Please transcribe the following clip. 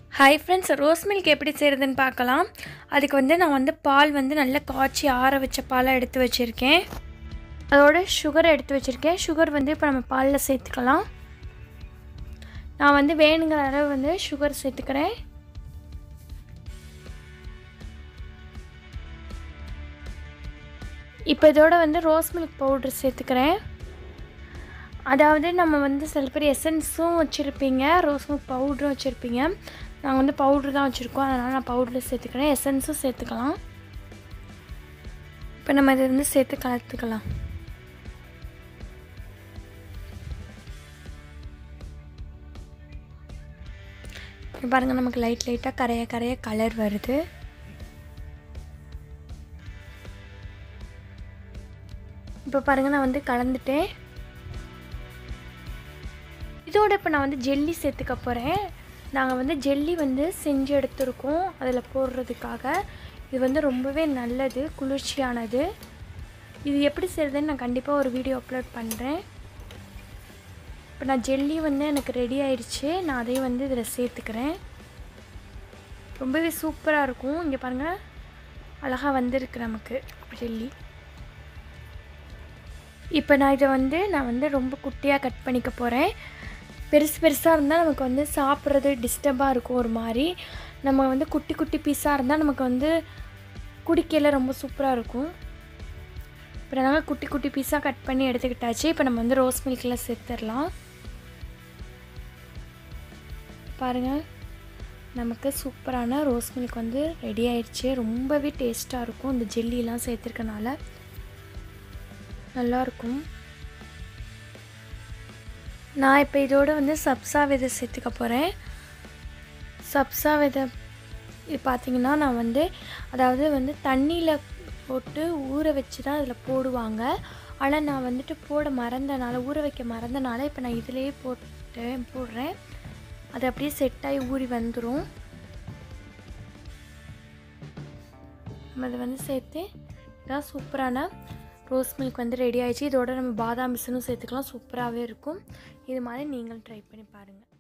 hi friends rose milk எப்படி செய்கிறதுன்னு பார்க்கலாம் அதுக்கு வந்து நான் வந்து பால் வந்து நல்லா காய்ச்சி ஆற வச்ச பாலை எடுத்து வச்சுருக்கேன் அதோட சுகரை எடுத்து வச்சுருக்கேன் சுகர் வந்து இப்போ நம்ம பாலில் சேர்த்துக்கலாம் நான் வந்து வேணுங்கிற அளவு வந்து சுகர் சேர்த்துக்கிறேன் இப்போ இதோட வந்து ரோஸ் மில்க் பவுட்ரு சேர்த்துக்கிறேன் அதாவது நம்ம வந்து சில பேர் எசன்ஸும் வச்சுருப்பீங்க ரோஸ் மில்க் பவுட்ரும் வச்சுருப்பீங்க நாங்கள் வந்து பவுட்ரு தான் வச்சுருக்கோம் அதனால் நான் பவுட்ரு சேர்த்துக்கிறேன் எசன்ஸும் சேர்த்துக்கலாம் இப்போ நம்ம இதை வந்து சேர்த்து கலத்துக்கலாம் இப்போ பாருங்கள் நமக்கு லைட் லைட்டாக கரைய கரைய கலர் வருது இப்போ பாருங்கள் நான் வந்து கலந்துட்டேன் இதோட இப்போ நான் வந்து ஜெல்லி சேர்த்துக்க போகிறேன் நாங்கள் வந்து ஜெல்லி வந்து செஞ்சு எடுத்துருக்கோம் அதில் போடுறதுக்காக இது வந்து ரொம்பவே நல்லது குளிர்ச்சியானது இது எப்படி செய்கிறதுன்னு நான் கண்டிப்பாக ஒரு வீடியோ அப்லோட் பண்ணுறேன் இப்போ நான் ஜெல்லி வந்து எனக்கு ரெடி ஆயிடுச்சு நான் அதையும் வந்து இதில் சேர்த்துக்கிறேன் ரொம்பவே சூப்பராக இருக்கும் இங்கே பாருங்கள் அழகாக வந்திருக்கு நமக்கு ஜெல்லி இப்போ நான் இதை வந்து நான் வந்து ரொம்ப குட்டியாக கட் பண்ணிக்க போகிறேன் பெருசு பெருசாக இருந்தால் நமக்கு வந்து சாப்பிட்றது டிஸ்டர்பாக இருக்கும் ஒரு மாதிரி நம்ம வந்து குட்டி குட்டி பீஸாக இருந்தால் நமக்கு வந்து குடிக்கையில் ரொம்ப சூப்பராக இருக்கும் இப்போ நாங்கள் குட்டி குட்டி பீஸாக கட் பண்ணி எடுத்துக்கிட்டாச்சு இப்போ நம்ம வந்து ரோஸ் மில்கில் சேர்த்துடலாம் பாருங்கள் நமக்கு சூப்பரான ரோஸ் மில்க் வந்து ரெடி ஆயிடுச்சு ரொம்பவே டேஸ்ட்டாக இருக்கும் இந்த ஜெல்லிலாம் சேர்த்துருக்கனால நல்லாயிருக்கும் நான் இப்போ இதோடு வந்து சப்ஸா விதை சேர்த்துக்க போகிறேன் சப்ஸா விதை இது பார்த்திங்கன்னா நான் வந்து அதாவது வந்து தண்ணியில் போட்டு ஊற வச்சு தான் இதில் போடுவாங்க ஆனால் நான் வந்துட்டு போட மறந்தனால ஊற வைக்க மறந்தனால இப்போ நான் இதிலேயே போட்டேன் போடுறேன் அது அப்படியே செட்டாகி ஊறி வந்துடும் நம்ம அதை வந்து சேர்த்து இதான் சூப்பரான ரோஸ் மில்க் வந்து ரெடி ஆயிடுச்சு இதோட நம்ம பாதாம் மிஷினும் சேர்த்துக்கலாம் சூப்பராகவே இருக்கும் இது மாதிரி நீங்களும் ட்ரை பண்ணி பாருங்கள்